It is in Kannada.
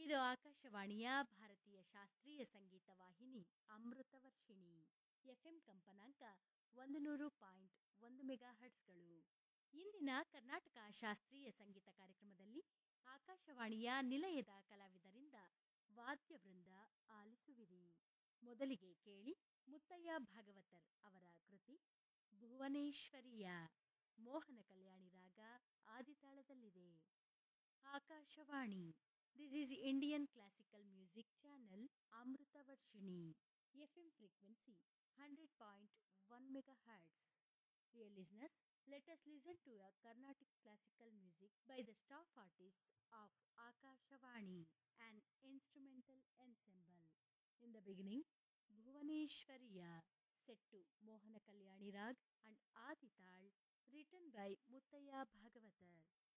ಇದು ಆಕಾಶವಾಣಿಯ ಭಾರತೀಯ ಶಾಸ್ತ್ರೀಯ ಸಂಗೀತ ವಾಹಿನಿ ಅಮೃತವರ್ಷಿಣಿ ಎಫ್ಎಂ ಕಂಪನಾಂಕ ಒಂದು ನೂರು ಪಾಯಿಂಟ್ ಒಂದು ಮೆಗಾ ಹರ್ಟ್ಸ್ಗಳು ಇಂದಿನ ಕರ್ನಾಟಕ ಶಾಸ್ತ್ರೀಯ ಸಂಗೀತ ಕಾರ್ಯಕ್ರಮದಲ್ಲಿ ಆಕಾಶವಾಣಿಯ ನಿಲಯದ ಕಲಾವಿದರಿಂದ ವಾದ್ಯವೃಂದ ಆಲಿಸುವಿರಿ ಮೊದಲಿಗೆ ಕೇಳಿ ಮುತ್ತಯ್ಯ ಭಾಗವತರ್ ಅವರ ಕೃತಿ ಭುವನೇಶ್ವರಿಯ ಮೋಹನ ಕಲ್ಯಾಣಿ ರಾಗ ಆದಿತಾಳದಲ್ಲಿದೆ Akashvani this is Indian classical music channel Amruthavarshini FM frequency hundred point one megahertz dear listeners let us listen to a Carnatic classical music by the staff artists of Akashawani, an instrumental ensemble. In the beginning, Bhuvaneshwariya, set to Mohana Kalyani Rag and Adital, written by Muttaya Bhagavatar.